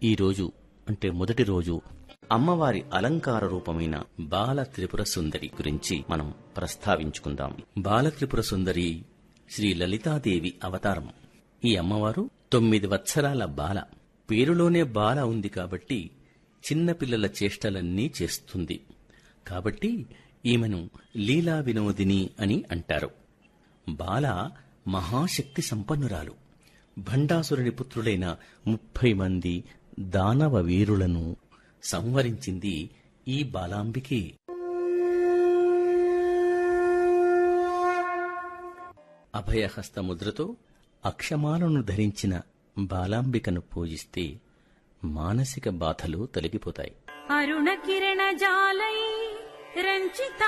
ఈ రోజు అంటే మొదటి రోజు అమ్మవారి అలంకార రూపమైన బాల త్రిపుర సుందరి గురించి మనం ప్రస్తావించుకుందాం బాల త్రిపుర సుందరి శ్రీ లలితాదేవి అవతారం ఈ అమ్మవారు తొమ్మిది వత్సరాల బాల పేరులోనే బాల ఉంది కాబట్టి చిన్నపిల్లల చేష్టలన్నీ చేస్తుంది కాబట్టి ఈమెను లీలా వినోదిని అని అంటారు బాల మహాశక్తి సంపన్నురాలు భండాసురుని పుత్రులైన ముప్పై మంది దానవ వీరులను సంహరించింది ఈ బాలాంబికే అభయహస్త ముద్రతో అక్షమాలను ధరించిన బాలాంబికను పూజిస్తే మానసిక బాధలు తొలగిపోతాయి అరుణ కిరణ జాలై రంచిత